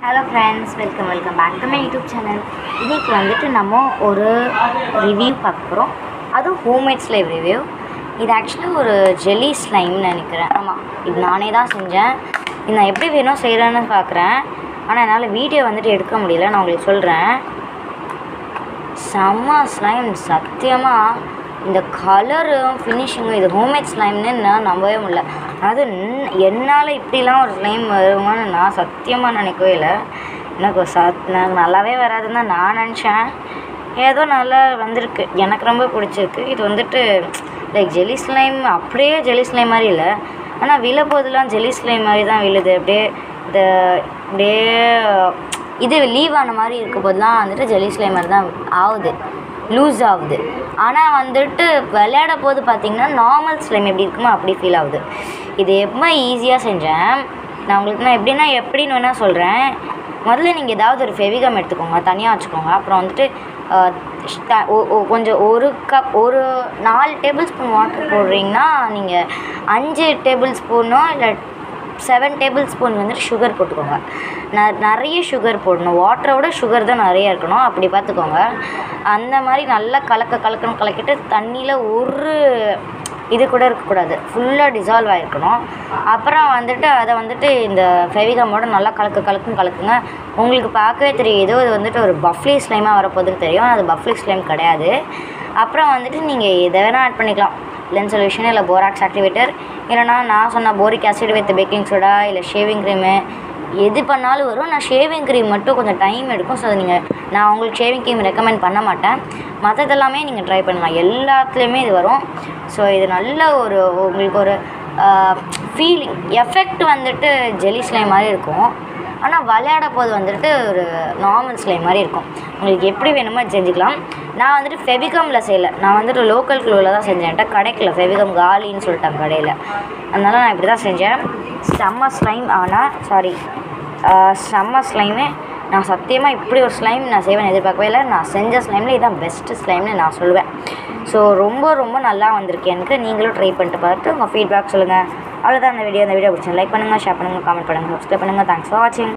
hello friends welcome welcome back to my YouTube channel இன்றைக்கி வந்துட்டு நம்ம ஒரு ரிவ்யூ பார்க்க போகிறோம் அதுவும் ஹோம்மேட் ஸ்லைம் ரிவ்யூ இது ஆக்சுவலாக ஒரு ஜெல்லி ஸ்லைம்னு நினைக்கிறேன் ஆமாம் இது நானே தான் செஞ்சேன் இது நான் எப்படி வேணும் செய்கிறேன்னு பார்க்குறேன் ஆனால் என்னால் வீடியோ வந்துட்டு எடுக்க முடியல நான் உங்களுக்கு சொல்கிறேன் செம்ம ஸ்லைம் சத்தியமாக இந்த கலரும் ஃபினிஷிங்கும் இது ஹோம்மேட் ஸ்லைம்னு நான் நம்பவே முடியல அது நன்- என்னால் இப்படிலாம் ஒரு ஸ்லைம் வருமான்னு நான் சத்தியமாக நினைக்கவே இல்லை எனக்கு சத் எனக்கு நல்லாவே வராதுன்னு தான் நான் நினச்சேன் ஏதோ நல்லா வந்திருக்கு எனக்கு ரொம்ப பிடிச்சிருக்கு இது வந்துட்டு லைக் ஜெல்லி ஸ்லைம் அப்படியே ஜெல்லி ஸ்லைம் மாதிரி இல்லை ஆனால் விழ போதெல்லாம் ஜெல்லி ஸ்லைம் மாதிரி தான் விழுது அப்படியே இந்த அப்படியே இது லீவ் ஆன மாதிரி இருக்க போதெல்லாம் வந்துட்டு ஜெல்லி ஸ்லைம் மாதிரி தான் ஆகுது லூஸ் ஆகுது ஆனால் வந்துட்டு விளையாட போது பார்த்தீங்கன்னா நார்மல் ஸ்லைம் எப்படி இருக்குமோ அப்படி ஃபீல் ஆகுது இது எப்போ ஈஸியாக செஞ்சேன் நான் உங்களுக்கு நான் எப்படின்னா எப்படின்னு வேணால் சொல்கிறேன் முதல்ல நீங்கள் ஏதாவது ஒரு ஃபெவிகம் எடுத்துக்கோங்க தனியாக வச்சுக்கோங்க அப்புறம் வந்துட்டு அஹ், த- ஒ- ஒ- கொஞ்சம் ஒரு கப் ஒரு நாலு டேபிள் ஸ்பூன் வாட்டர் போடுறீங்கன்னா நீங்கள் அஞ்சு டேபிள் ஸ்பூனோ இல்லை செவன் டேபிள் ஸ்பூன் வந்துட்டு சுகர் போட்டுக்கோங்க ந நிறைய சுகர் போடணும் வாட்டரை விட சுகர் தான் நிறைய இருக்கணும் அப்படி பார்த்துக்கோங்க அந்த மாதிரி நல்லா கலக்க கலக்கணும் கலக்கிட்டு தண்ணியில் ஒரு இது கூட இருக்கக்கூடாது ஃபுல்லாக டிசால்வ் ஆகிருக்கணும் அப்புறம் வந்துட்டு அதை வந்துட்டு இந்த ஃபெவிகமோட நல்லா கலக்க கலக்கும் கலக்குங்க உங்களுக்கு பார்க்கவே தெரியும் ஏதோ இது வந்துட்டு ஒரு பஃப்லி ஸ்லைமாக வரப்போகுதுன்னு தெரியும் அது பஃப்லி ஸ்லைம் கிடையாது அப்புறம் வந்துட்டு நீங்கள் எதை வேணால் ஆட் பண்ணிக்கலாம் லென்ஸ் சொல்யூஷன் இல்லை போராக்ஸ் ஆக்டிவேட்டர் இல்லைனா நான் சொன்ன boric acid with baking soda இல்லை ஷேவிங் க்ரீமு எது பண்ணாலும் வரும் நான் ஷேவிங் க்ரீம் மட்டும் கொஞ்சம் டைம் எடுக்கும் ஸோ நீங்கள் நான் உங்களுக்கு ஷேவிங் க்ரீம் ரெக்கமெண்ட் பண்ண மாட்டேன் மற்றதெல்லாமே நீங்கள் ட்ரை பண்ணலாம் எல்லாத்துலேயுமே இது வரும் ஸோ இது நல்ல ஒரு உங்களுக்கு ஒரு ஃபீலிங் எஃபெக்ட் வந்துட்டு ஜெல்லி ஸ்லைம் மாதிரி இருக்கும் ஆனால் விளையாட போது வந்துட்டு ஒரு நார்மல் ஸ்லைம் மாதிரி இருக்கும் உங்களுக்கு எப்படி வேணுமோ அது செஞ்சுக்கலாம் நான் வந்துட்டு ஃபெவிகமில் செய்யலை நான் வந்துட்டு லோக்கல் க்ளூவில் தான் செஞ்சேன் என்கிட்ட கிடைக்கல ஃபெவிகம் காலின்னு சொல்லிட்டாங்க கடையில் அதனால நான் இப்படி தான் செஞ்சேன் செம்ம ஸ்லைம் ஆனால் சாரி செம்ம ஸ்லைமு நான் சத்தியமாக இப்படி ஒரு ஸ்லைம் நான் செய்வேன் எதிர்பார்க்கவே இல்லை நான் செஞ்ச ஸ்லைமில் இதான் பெஸ்ட்டு ஸ்லைம்னு நான் சொல்லுவேன் ஸோ ரொம்ப ரொம்ப நல்லா வந்திருக்கு எனக்கு நீங்களும் ட்ரை பண்ணிட்டு பார்த்து உங்கள் ஃபீட்பேக் சொல்லுங்கள் அவ்வளோதான் அந்த வீடியோ அந்த வீடியோ பிடிச்சி லைக் பண்ணுங்கள் ஷேர் பண்ணுங்கள் கமெண்ட் பண்ணுங்கள் சப்ஸ்கிரைப் பண்ணுங்கள் தேங்க்ஸ் ஃபார் வாட்சிங்